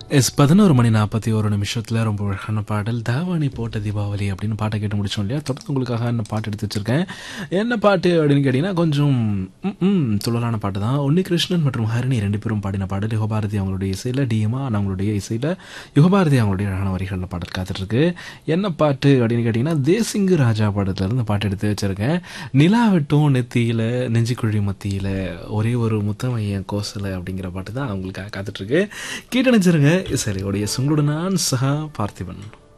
S பதினோரு மணி நாற்பத்தி ஒரு நிமிஷத்தில் ரொம்ப அழகான பாடல் தாவாணி போட்ட தீபாவளி அப்படின்னு பாட்டை கேட்டு முடிச்சோம் இல்லையா தொடர்ந்து உங்களுக்காக என்ன பாட்டு எடுத்து வச்சிருக்கேன் என்ன பாட்டு அப்படின்னு கேட்டிங்கன்னா கொஞ்சம் ம், ம், துள்ளலான பாட்டு தான் உன்னிகிருஷ்ணன் மற்றும் ஹரிணி ரெண்டு பேரும் பாடின பாடல் யுகபாரதி அவங்களுடைய இசையில் டிஎம்ஆ அவங்களுடைய இசையில் யுகபாரதி அவங்களுடைய அழகான வரிகளில் பாடல் காத்துட்ருக்கு என்ன பாட்டு அப்படின்னு கேட்டிங்கன்னா தேசிங்கு ராஜா பாடத்துலேருந்து பாட்டு எடுத்து வச்சிருக்கேன் நிலா வெட்டும் நெத்தியில் நெஞ்சிக்குழி மத்தியில் ஒரே ஒரு முத்தமையன் கோசலை அப்படிங்கிற பாட்டு தான் அவங்களுக்காக காத்துட்ருக்கு கேட்டு நினச்சிருங்க சரி உடைய உங்களோட நான் சஹா பார்த்திபன்